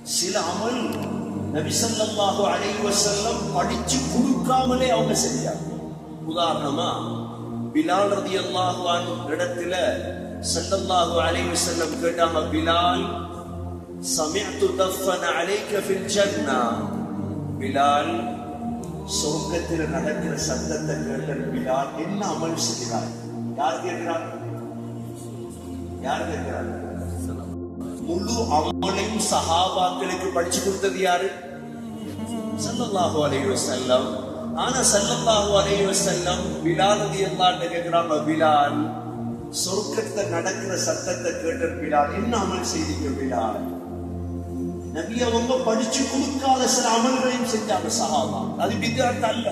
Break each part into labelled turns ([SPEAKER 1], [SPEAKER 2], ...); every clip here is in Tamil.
[SPEAKER 1] சில அமல் நபி ஸல்லல்லாஹு அலைஹி வஸல்லம் படிச்சு கொடுக்காமலே அவங்க செஞ்சாங்க உதாரணமா பிலால் ரலியல்லாஹு அன்ஹு இடத்துல ஸல்லல்லாஹு அலைஹி வஸல்லம் கேட்டாங்க பிலால் சமிஅத்து தஃபன அலைக ஃபில் ஜன்னா பிலால் சொர்க்கத்தில் நடக்கிற சத்தத்தை கேட்ட பிலால் என்ன அமல் செய்கிறார் யார் கேட்கிறார் யார் கேட்கிறார் முழு அமலையும் சஹாபாக்களுக்கு படிச்சு கொடுத்தது யாரு ஸல்லல்லாஹு அலைஹி வஸல்லம் ஆனா ஸல்லல்லாஹு அலைஹி வஸல்லம் பிலால் ரலியல்லாஹு கேக்குறாங்க பிலால் சொர்க்கத்துல நடக்கிற சத்தத்தை கேட்ட பிலால் என்ன அமல் செய்தீங்க பிலால் நபி அவங்க படிச்சு கொடுக்காத சில அமல்களையும் செஞ்சாங்க சஹாபா அது பித்அத் அல்ல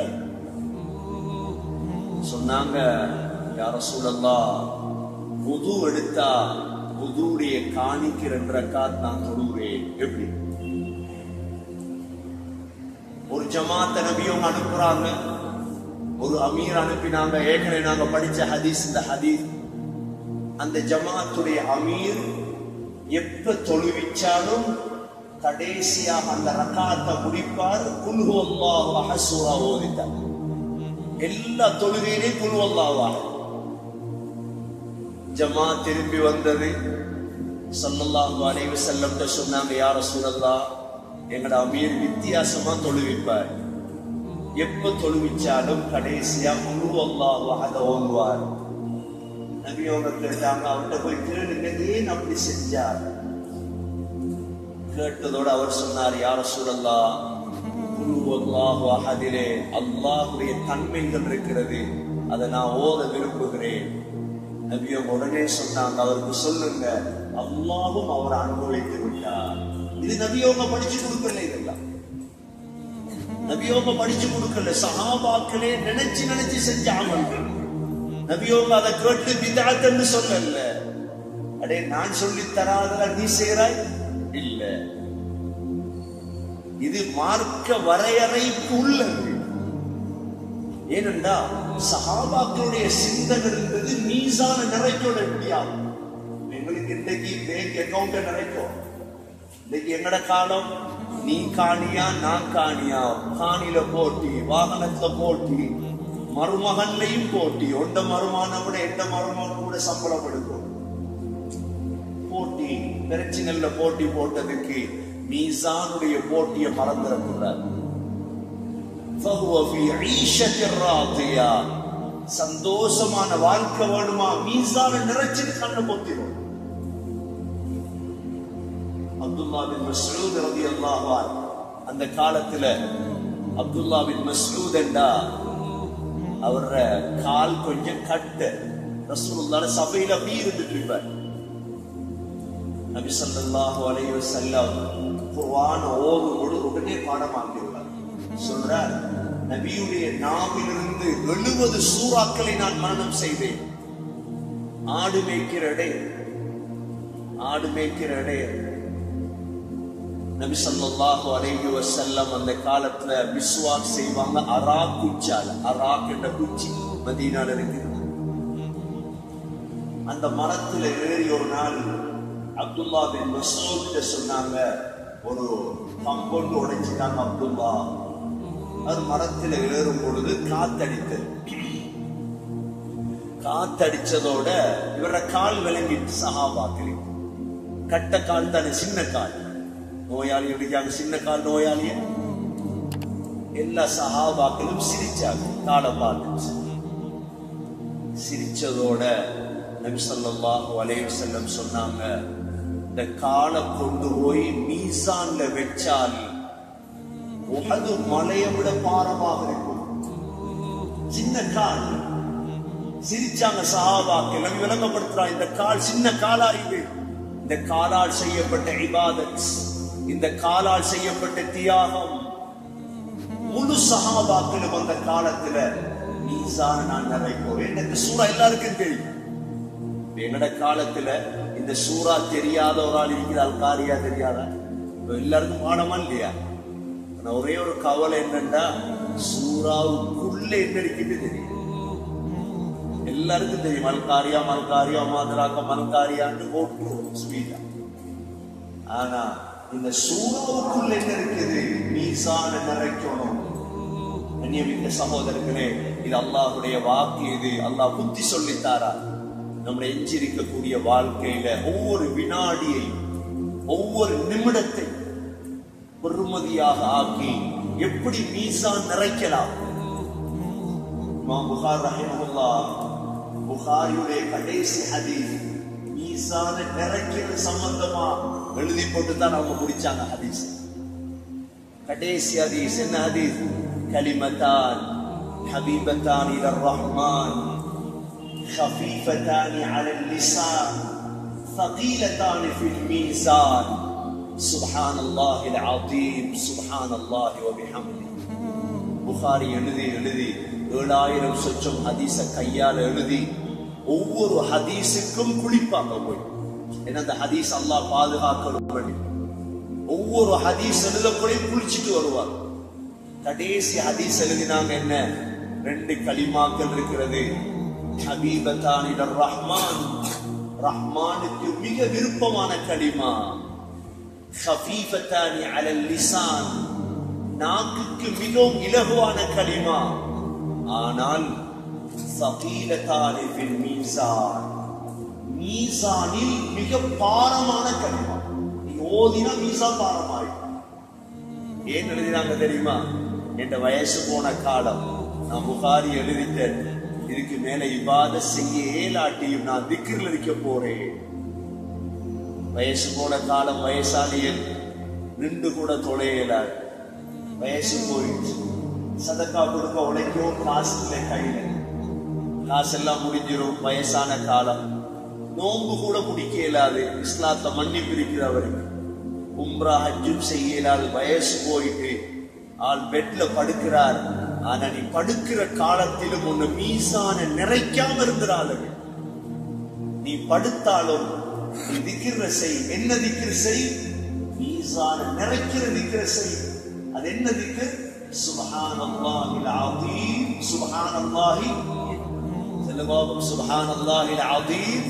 [SPEAKER 1] சொன்னாங்க யார சூழல்லா புது எடுத்தா புதுடைய காணிக்கு ரெண்டு ரக்காத் நான் தொழுகிறேன் எப்படி ஒரு ஜமாத்த நபியும் அனுப்புறாங்க ஒரு அமீர் அனுப்பினாங்க ஏற்கனவே நாங்க படிச்ச ஹதீஸ் இந்த ஹதீஸ் அந்த ஜமாத்துடைய அமீர் எப்ப தொழுவிச்சாலும் கடைசியாக அந்த ரக்காத்தை முடிப்பார் குல்ஹு அல்லாஹு அஹசூரா ஓதித்தார் எல்லா தொழுகையிலையும் குல்ஹு அல்லாஹு ஜமா திரும்பி வந்தது ஸல்லல்லாஹு அலைஹி வஸல்லம் சொன்னாங்க யா ரசூலல்லாஹ் எங்கட அமீர் வித்தியாசமா தொழுவிப்பார் எப்ப தொழுவிச்சாலும் கடைசியா முழு அல்லாஹ் அத ஓதுவார் நபி அவங்க கேட்டாங்க அவர்கிட்ட போய் கேளுங்க ஏன் அப்படி செஞ்சார் கேட்டதோட அவர் சொன்னார் யார சூழல்லா குரு அல்லாஹு அஹதிலே அல்லாஹுடைய தன்மைகள் இருக்கிறது அதை நான் ஓத விரும்புகிறேன் நபியம் உடனே சொன்னாங்க அவருக்கு சொல்லுங்க அல்லாஹும் அவர் அனுபவித்து விட்டார் இது நபியோக படிச்சு கொடுக்கல இதெல்லாம் நபியோக படிச்சு கொடுக்கல சஹாபாக்களே நினைச்சு நினைச்சு செஞ்ச அமல்கள் நபியோக அதை கேட்டு பிதாத்தன்னு சொல்லல அடே நான் சொல்லி தராதல நீ செய்கிறாய் இல்ல இது மார்க்க வரையறைக்கு உள்ளது ஏனென்றா சஹாபாக்களுடைய சிந்தனை என்பது மீசான நிறைக்கோட முடியாது எங்களுக்கு இன்னைக்கு பேங்க் அக்கௌண்ட் நிறைக்கும் இன்னைக்கு எங்கட காலம் நீ காணியா நான் காணியா காணில போட்டி வாகனத்துல போட்டி மருமகன்லையும் போட்டி ஒண்ட மருமான விட எந்த மருமகன் கூட சம்பளம் எடுக்கும் போட்டி பிரச்சனைல போட்டி போட்டதுக்கு மீசானுடைய போட்டியை மறந்துடக்கூடாது فهو في عيشة راضية சந்தோஷமான வாழ்க்கை வேணுமா மீசான நிறைச்சிட்டு கண்ணை பொத்திடும் அப்துல்லா பின் மஸ்ரூத் ரலியல்லாஹு அன்ஹு அந்த காலத்துல அப்துல்லா பின் மஸ்ரூத் என்றா அவர கால் கொஞ்சம் கட்டு ரசூலுல்லாஹ் சபையில அப்படி இருந்துட்டு இருப்பார் நபி ஸல்லல்லாஹு அலைஹி வஸல்லம் குர்ஆன் ஓதும் பொழுது உடனே பாடமாக்கிடுவார் சொல்றார் நபியுடைய நாவிலிருந்து எழுபது சூறாக்களை நான் மரணம் செய்தேன் ஆடு மேய்க்கிற இடை ஆடு மேய்க்கிற இடை நபி ஸல்லல்லாஹு அலைஹி வஸல்லம் அந்த காலத்துல மிஸ்வாக் செய்வாங்க அரா குச்சால அராக் என்ற குச்சி மதீனால இருக்குது அந்த மரத்துல ஏறி ஒரு நாள் அப்துல்லா பின் மசூத் கிட்ட சொன்னாங்க ஒரு கம்பொண்டு உடைச்சிட்டாங்க அப்துல்லா அது மரத்துல ஏறும் பொழுது காத்தடித்தது காத்தடிச்சதோட இவர கால் விளங்கிட்டு சகாபாக்களி கட்ட கால் தானே சின்ன கால் நோயாளி இருக்காங்க சின்ன கால் நோயாளிய எல்லா சகாபாக்களும் சிரிச்சாங்க காலை பார்த்து சிரிச்சதோட நபி ஸல்லல்லாஹு அலைஹி வஸல்லம் சொன்னாங்க இந்த காலை கொண்டு போய் மீசான்ல வச்சால் உகது மலையை விட பாரமாக இருக்கும் சின்ன கால் சிரிச்சாங்க சஹாபாக்கள் நபி விளங்கப்படுத்துறான் இந்த கால் சின்ன காலா இது இந்த காலால் செய்யப்பட்ட இபாதத் இந்த காலால் செய்யப்பட்ட தியாகம் முழு சஹாபாக்களும் அந்த காலத்துல மீசான நான் நிறைப்போம் இந்த சூறா எல்லாருக்கும் தெரியும் எங்கட காலத்துல இந்த சூறா தெரியாத ஒரு ஆள் இருக்கிறாள் காரியா தெரியாதா இப்ப எல்லாருக்கும் பாடமா இல்லையா ஆனா ஒரே ஒரு கவலை என்னன்னா சூறாவுக்குள்ள என்ன இருக்குன்னு தெரியும் எல்லாருக்கும் தெரியும் மல்காரியா மல்காரியா மாதிராக்க மல்காரியான்னு போட்டுருவோம் ஸ்வீட்டா ஆனா இந்த சூறாவுக்குள்ள என்ன இருக்குது மீசான நிறைக்கணும் அந்நியமிக்க சகோதரர்களே இது அல்லாஹ்வுடைய வாக்கு இது அல்லாஹ் புத்தி சொல்லித்தாரா நம்முடைய எஞ்சிருக்கக்கூடிய வாழ்க்கையில ஒவ்வொரு வினாடியை ஒவ்வொரு நிமிடத்தை பெருமதியாக ஆக்கி எப்படி மீசான் நிறைக்கலாம் இமாம் புகார் ரஹிமஹுல்லாஹ் புகாரியுடைய கடைசி ஹதீஸ் மீசான நிறைக்கிறது சம்பந்தமா எழுதி போட்டு தான் அவங்க முடிச்சாங்க ஹதீஸ் கடைசி ஹதீஸ் என்ன ஹதீஸ் கலிமத்தான் حبيبتان إلى الرحمن خفيفتان على اللسان ثقيلتان في الميزان سبحان الله العظيم سبحان الله وبحمده புகாரி எழுதி எழுதி ஏழாயிரம் சொச்சம் ஹதீஸ கையால் எழுதி ஒவ்வொரு ஹதீஸுக்கும் குளிப்பாங்க போய் ஏன்னா அந்த ஹதீஸ் அல்லாஹ் பாதுகாக்கணும் வேண்டி. ஒவ்வொரு ஹதீஸ் எழுதப்படி குளிச்சுட்டு வருவார் கடைசி ஹதீஸ் எழுதினாங்க என்ன ரெண்டு களிமாக்கள் இருக்கிறது ஹபீபத்தானிடர் ரஹ்மான் ரஹ்மானுக்கு மிக விருப்பமான களிமா ஹபீபத்தானி அலல் லிசான் நாக்குக்கு மிகவும் இலகுவான களிமா ஆனால் சகீலத்தானி ஃபில் மீசான் மீசானில் மிக பாரமான களிமா நீங்க ஓதினா மீசான் பாரமாயிடும் ஏன் எழுதினாங்க தெரியுமா என் வயசு போன காலம் நான் புகாரி எழுதிட்டேன் இதுக்கு மேல இவாத செய்ய ஏலாட்டியும் நான் திக்கிரில் இருக்க போறேன் வயசு போன காலம் வயசாலியல் நின்று கூட தொலையலார் வயசு போயிடுச்சு சதக்கா கொடுக்க உழைக்கவும் காசு இல்லை கையில காசெல்லாம் முடிஞ்சிரும் வயசான காலம் நோன்பு கூட பிடிக்க இயலாது இஸ்லாத்தை மன்னிப்பு இருக்குது அவருக்கு உம்ரா ஹஜ்ஜும் செய்ய இயலாது வயசு போயிட்டு ஆள் பெட்ல படுக்கிறார் ஆனா நீ படுக்கிற காலத்திலும் ஒண்ணு மீசான நிறைக்காம இருக்கிறாள் நீ படுத்தாலும் நீ திக்கிற செய் என்ன திக்கிற செய் மீசான நிறைக்கிற திக்கிற செய் அது என்ன திக்கு சுபஹானல்லாஹில் அதீம் சுபஹானல்லாஹி செல்லுவாகும் சுபஹானல்லாஹில் அதீம்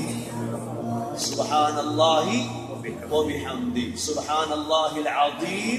[SPEAKER 1] சுபஹானல்லாஹி وبحمده سبحان الله العظيم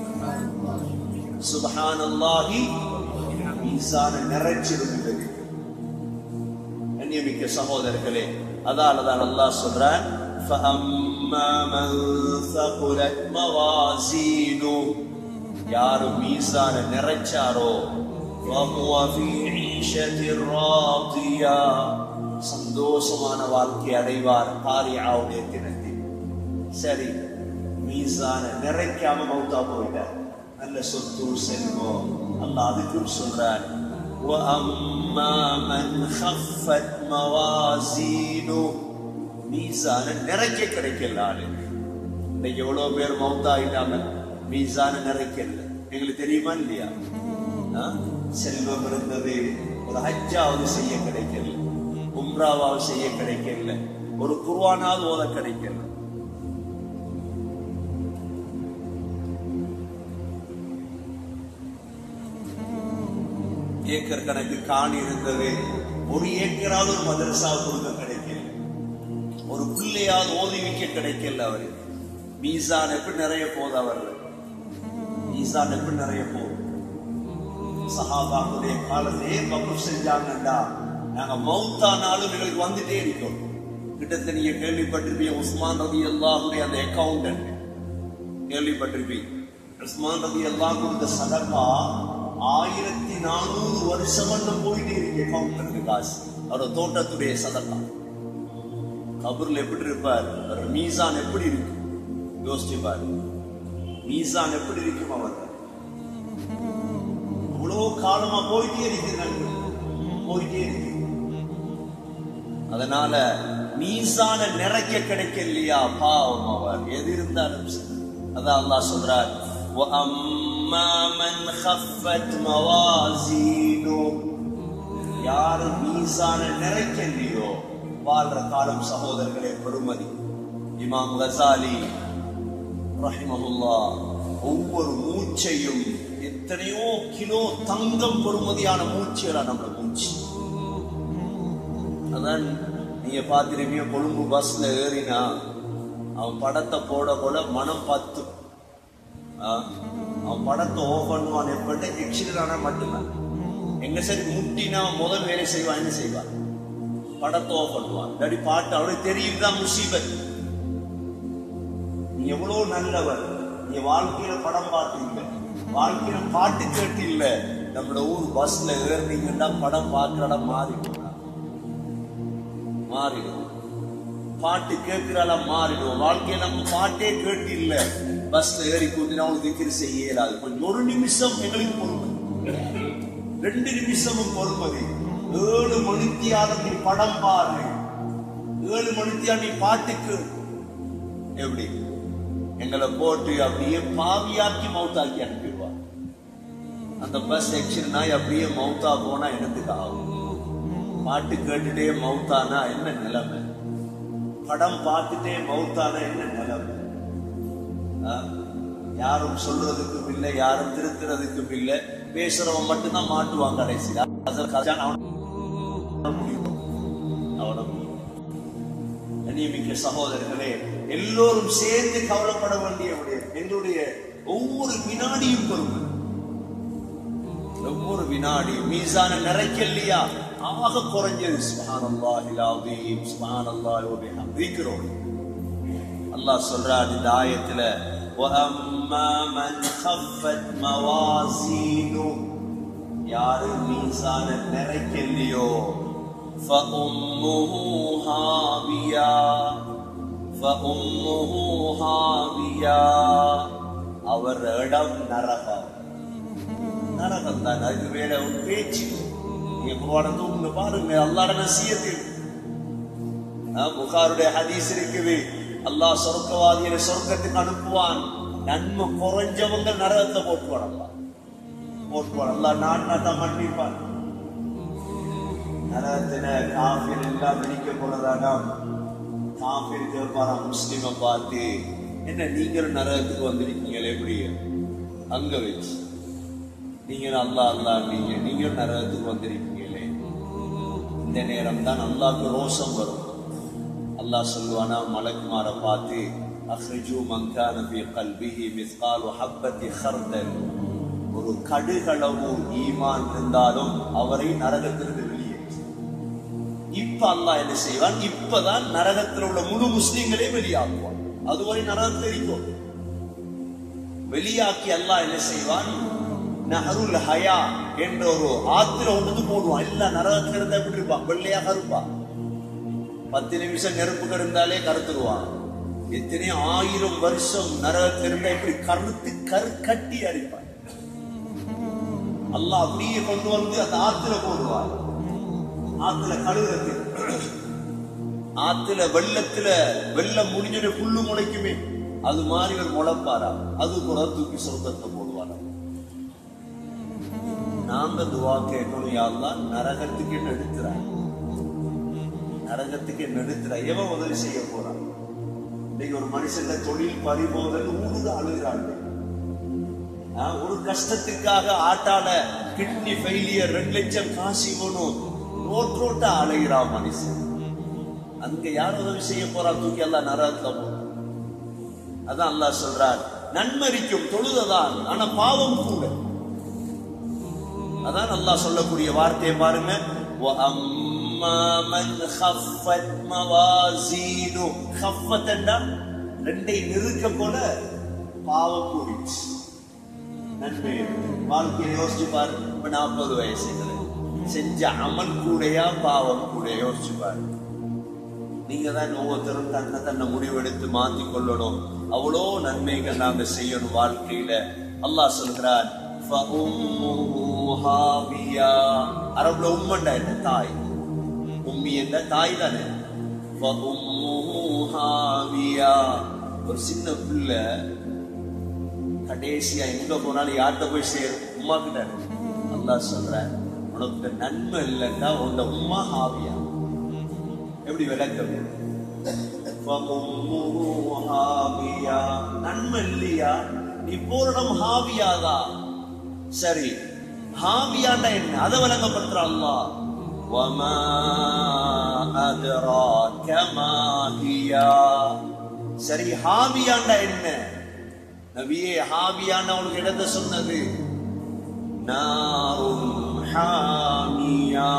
[SPEAKER 1] سبحان الله மீசான நிறைச்சிருக்கிறது கண்ணியமிக்க சகோதரர்களே அதால தான் அல்லாஹ் சொல்றான் فَأَمَّا مَنْ ثَقُلَتْ مَوَازِينُهُ யாரு மீசான நிறைச்சாரோ فَهُوَ فِي عِيشَةٍ رَاضِيَةٍ சந்தோஷமான வாழ்க்கை அடைவார் காரியாவுடைய தினத்தில் சரி மீசான நிறைக்காம மௌத்தா போயிட்டார் நல்ல சொத்து செல்வம் அல்லாஹ் அதுக்கும் சொல்றார் وَأَمَّا مَنْ خَفَّتْ مَوَازِينُهُ மீசான நிறைக்க கிடைக்கல ஆளு இன்னைக்கு எவ்வளவு பேர் மௌத்தாயிட்டாங்க மீசான நிறைக்கல எங்களுக்கு தெரியுமா இல்லையா ஆ? செல்வம் இருந்தது ஒரு ஹஜ்ஜாவது செய்ய கிடைக்கல உம்ராவாவது செய்ய கிடைக்கல ஒரு குர்வானாவது ஓத கிடைக்கல ஏக்கர் கணக்கு காணி இருந்தது ஒரு ஏக்கராவது ஒரு மதரசா கொடுக்க கிடைக்கல ஒரு பிள்ளையாவது ஓதி வைக்க கிடைக்கல அவருக்கு மீசான் எப்படி நிறைய போகுது அவர் மீசான் எப்படி நிறைய போகுது சஹாபாக்குடைய காலத்திலே பக்கம் செஞ்சாங்கண்டா நாங்க மௌத்தானாலும் எங்களுக்கு வந்துட்டே இருக்கோம் கிட்டத்தட்ட நீங்க கேள்விப்பட்டிருப்பீங்க உஸ்மான் ரதி அல்லாஹுடைய அந்த அக்கௌண்டன்ட் கேள்விப்பட்டிருப்பீங்க உஸ்மான் ரதி அல்லாஹ் கொடுத்த சதக்கா ஆயிரத்தி நானூறு வருஷம் போயிட்டே இருக்கு அக்கௌண்டன்ட் காசு அவரோட தோட்டத்துடைய சதக்கா கபூர்ல எப்படி இருப்பார் அவர் மீசான் எப்படி இருக்கு யோசிச்சு பாரு மீசான் எப்படி இருக்கும் அவர் இவ்வளவு காலமா போயிட்டே இருக்கிறாங்க போயிட்டே இருக்கு அதனால மீசான நிறைக்க கிடைக்கலையா பாவம் அவர் எது இருந்தாலும் சரி. அதான் அல்லாஹ் சொல்றார் وَأَمَّا مَنْ خَفَّتْ مَوَازِينُهُ யாரு மீசான நிறைக்கலையோ வாழ்ற காலம் சகோதரர்களே பெருமதி இமாம் கசாலி ரஹிமஹுல்லா ஒவ்வொரு மூச்சையும் எத்தனையோ கிலோ தங்கம் பொறுமதியான மூச்சுகளா நம்ம மூச்சு அதான் நீங்க பார்த்திருப்பீங்க கொழும்பு பஸ்ல ஏறினா அவன் படத்தை போட போல மனம் பத்து ஆ, அவன் படத்தை ஓஃப் பண்ணுவான் எப்பட்ட எக்ஸிடென்ட் ஆனா மட்டும்தான் எங்க சரி முட்டினா முதல் வேலை செய்வான் என்ன செய்வான் படத்தை ஓஃப் பண்ணுவான் இல்லாட்டி பாட்டு அவனுக்கு தெரியுதுதான் முசீபத் நீ எவ்வளவு நல்லவர் நீ வாழ்க்கையில படம் பார்த்து இல்ல வாழ்க்கையில பாட்டு கேட்டு இல்ல நம்மளோட ஊர் பஸ்ல ஏறினீங்கன்னா படம் பார்க்கிற இடம் மாறிடும் மாறிடும் பாட்டு கேட்கிறால மாறிடும் வாழ்க்கையில நம்ம பாட்டே கேட்டு இல்ல பஸ்ல ஏறி கூட்டினா அவனுக்கு திக்கிரி செய்ய இயலாது கொஞ்சம் ஒரு நிமிஷம் எங்களுக்கு பொறுமை ரெண்டு நிமிஷமும் பொறுமதி ஏழு மணித்தியால நீ படம் பாரு ஏழு மணித்தியா நீ பாட்டுக்கு எப்படி எங்களை போட்டு அப்படியே பாவியாக்கி மவுத்தாக்கி அனுப்பிடுவா அந்த பஸ் ஆக்சிடென்ட் ஆகி அப்படியே மவுத்தா போனா என்னத்துக்கு ஆகும் பாட்டு கேட்டுட்டே மவுத்தானா என்ன நிலைமை படம் பார்த்துட்டே மவுத்தானா என்ன நிலைமை ஆ? யாரும் சொல்றதுக்கும் இல்லை யாரும் திருத்துறதுக்கும் இல்லை பேசுறவன் மட்டும்தான் மாட்டுவான் கடைசியில் அதற்கு அதான் அவன முடியும் அவன முடியும் கண்ணியமிக்க சகோதரர்களே எல்லோரும் சேர்ந்து கவலைப்பட வேண்டிய விடயம். எங்களுடைய ஒவ்வொரு வினாடியும் பொறுமை ஒவ்வொரு வினாடி மீசான நிறைக்கல்லையா ஆக குறைஞ்சது சுப்ஹானல்லாஹில் அஸீம் சுப்ஹானல்லாஹி வ பிஹம்திஹி அல்லாஹ் சொல்றார் இந்த ஆயத்துல وَأَمَّا مَنْ خَفَّتْ مَوَازِينُهُ யாரு மீசான நிறைக்கல்லையோ فَأُمُّهُ هَاوِيَةٌ فَأُمُّهُ هَاوِيَةٌ அவர் இடம் நரகம் நரகம் தான் அதுக்கு வேற ஒரு பேச்சு நீங்க குர்ஆனை தூக்குங்க பாருங்க அல்லாஹ்ட நசியத்தில் புகாருடைய ஹதீஸ் இருக்குது அல்லாஹ் சொர்க்கவாதியை சொர்க்கத்துக்கு அனுப்புவான் நன்மை குறைஞ்சவங்க நரகத்தை போட்டுவான் அல்லாஹ் போட்டுவான் அல்லாஹ் நான் தான் மன்னிப்பான் நரகத்தின காஃபிர் எல்லாம் பிரிக்க போனதானா காஃபிர் கேட்பாராம் முஸ்லிமை பார்த்து என்ன நீங்களும் நரகத்துக்கு வந்திருக்கீங்களே எப்படி அங்க வச்சு நீங்க அல்லா அல்லா நீங்க நீங்களும் நரகத்துக்கு வந்திருக்கீங்களே இந்த நேரம் தான் அல்லாஹ்க்கு ரோஷம் வரும் அல்லாஹ் சொல்லுவானா மலக்குமார பார்த்து அஹ்ரிஜு மங்கான ஃபீ கல்பிஹி மிஸ்காலு ஹப்பத்தி ஹர்தல் ஒரு கடுகளவு ஈமான் இருந்தாலும் அவரை நரகத்திலிருந்து வெளியேற்று இப்ப அல்லாஹ் என்ன செய்வான் இப்பதான் நரகத்தில் உள்ள முழு முஸ்லிம்களே வெளியாக்குவான் அதுவரை நரகத்தில் இருக்கும் வெளியாக்கி அல்லாஹ் என்ன செய்வான் நஹருல் ஹயா என்ற ஒரு ஆத்துல ஒன்று போடுவான் எல்லாம் நரகத்துல இருந்தா எப்படி இருப்பான் வெள்ளையா கருப்பான் பத்து நிமிஷம் நெருப்பு இருந்தாலே கருத்துருவான் எத்தனை ஆயிரம் வருஷம் நரகத்தில் இருந்தா இப்படி கருத்து கரு கட்டி அடிப்பான் அல்லாஹ் அப்படியே கொண்டு வந்து அந்த ஆத்துல போடுவான் ஆத்துல கழுகுறது ஆத்துல வெள்ளத்துல வெள்ளம் முடிஞ்சோட புல்லு முளைக்குமே அது மாதிரி ஒரு முளைப்பாரா அது கூட தூக்கி சொர்க்கத்தை போடுவாரா நாங்க துவா கேட்கணும் யாரெல்லாம் நரகத்துக்கு நெடுத்துறாங்க நரகத்துக்கு நெடுத்துற எவன் உதவி செய்ய போறான் இன்னைக்கு ஒரு மனுஷன் தொழில் பறிபோதல் ஊடுக அழுகிறாங்க ஆஹ், ஒரு கஷ்டத்துக்காக ஆட்டால கிட்னி ஃபெயிலியர் ரெண்டு லட்சம் காசு வேணும் ரோட் ரோட்டா அலைகிறான் மனுஷன் அங்க யார் உதவி செய்ய போறா தூக்கி எல்லாம் நரகத்துல போ அதான் அல்லாஹ் சொல்றார் நன்மரிக்கும் தொழுததான் ஆனா பாவம் கூட அதான் அல்லாஹ் சொல்லக்கூடிய வார்த்தையை பாருங்க وَأَمَّا مَنْ خَفَّتْ مَوَازِينُهُ خَفَّتْ என்றா ரெண்டை நிறுக்க போல பாவம் கூடிச்சு நன்மை வாழ்க்கையை யோசிச்சு பாரு இப்ப நாற்பது வயசுல செஞ்ச அமல் கூடையா பாவம் கூட யோசிச்சு பாரு நீங்க தான் ஒவ்வொருத்தரும் தன்னை தன்னை முடிவெடுத்து மாத்தி கொள்ளணும் அவ்வளோ நன்மைகள் நாங்க செய்யணும் வாழ்க்கையில அல்லாஹ் சொல்கிறார் فَأُمُّهُ هَاوِيَةٌ. அரபுல உம்மண்டா என்ன தாய் உம்மி என்ற தாய் தானே فَأُمُّهُ هَاوِيَةٌ. ஒரு சின்ன பிள்ளை கடைசியா எங்க போனாலும் யார்கிட்ட போய் சேரும் உமா கிட்ட அல்லாஹ் சொல்ற உனக்கு நன்மை இல்லைன்னா உன்னோட உம்மா ஹாவியா எப்படி விளக்கம் فَأُمُّهُ هَاوِيَةٌ. நன்மை இல்லையா நீ பூரணம் ஹாவியாதா சரி ஹாவியாண்டா என்ன அதை விளங்கப்படுத்துற அல்லாஹ் وَمَا أَدْرَاكَ مَا هِيَ சரி ஹாவியாண்டா என்ன நபியே ஹாவியான அவனுக்கு இடத்த சொன்னது நாரும் ஹாமியா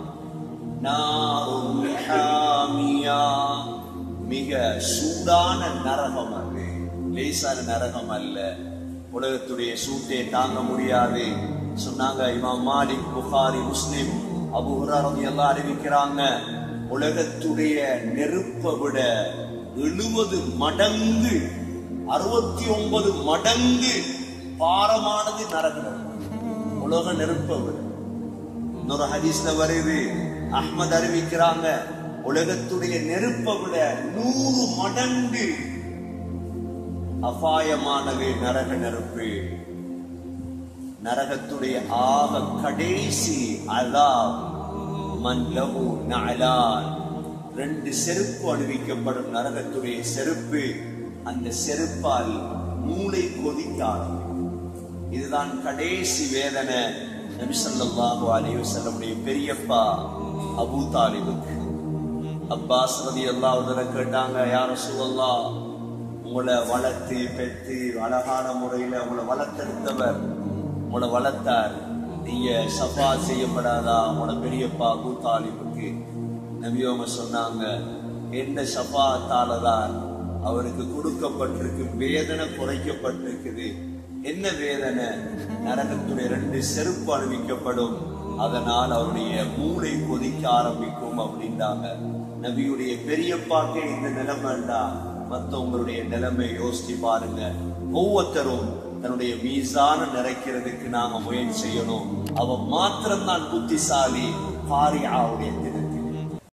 [SPEAKER 1] நாரும் ஹாமியா மிக சூடான நரகம் அது லேசான நரகம் அல்ல உலகத்துடைய சூட்டை தாங்க முடியாது சொன்னாங்க இமாம் மாலிக் புகாரி முஸ்லிம் அபு ஹுராரம் எல்லாம் அறிவிக்கிறாங்க உலகத்துடைய நெருப்பை விட எழுபது மடங்கு அறுபத்தி ஒன்பது மடங்கு பாரமானது நரகம் உலக நெருப்பை விட இன்னொரு ஹதீஸ்ல வருது அஹ்மத் அறிவிக்கிறாங்க உலகத்துடைய நெருப்பை விட நூறு மடங்கு அபாயமானது நரக நெருப்பு நரகத்துடைய ஆக கடைசி அலா மன்லகு நலான் ரெண்டு செருப்பு அணிவிக்கப்படும் நரகத்துடைய செருப்பு அந்த செருப்பால் மூளை கொதிக்க ஆரம்பிக்கும் இதுதான் கடைசி வேதனை நபி ஸல்லல்லாஹு அலைஹி வஸல்லமுடைய பெரியப்பா அபூ தாலிபுக்கு அப்பாஸ் ரலியல்லாஹு அன்ஹு கேட்டாங்க யா ரசூலல்லாஹ் உங்களை வளர்த்து பெற்று அழகான முறையில உங்களை வளர்த்தெடுத்தவர் உங்களை வளர்த்தார் நீங்க சஃபா செய்யப்படாதா உங்களோட பெரியப்பா அபூ தாலிபுக்கு நபியவங்க சொன்னாங்க என்ன சஃபாத்தால தான் அவருக்கு கொடுக்கப்பட்டிருக்கு வேதனை குறைக்கப்பட்டிருக்குது என்ன வேதனை நரகத்துடைய ரெண்டு செருப்பு அணிவிக்கப்படும் அதனால் அவருடைய மூளை கொதிக்க ஆரம்பிக்கும் அப்படின்றாங்க நபியுடைய பெரியப்பாக்கே இந்த நிலைமைண்டா மத்தவங்களுடைய நிலைமை யோசிச்சு பாருங்க ஒவ்வொருத்தரும் தன்னுடைய மீசான நிறைக்கிறதுக்கு நாம முயற்சி செய்யணும் அவன் மாத்திரம்தான் புத்திசாலி காரியாவுடைய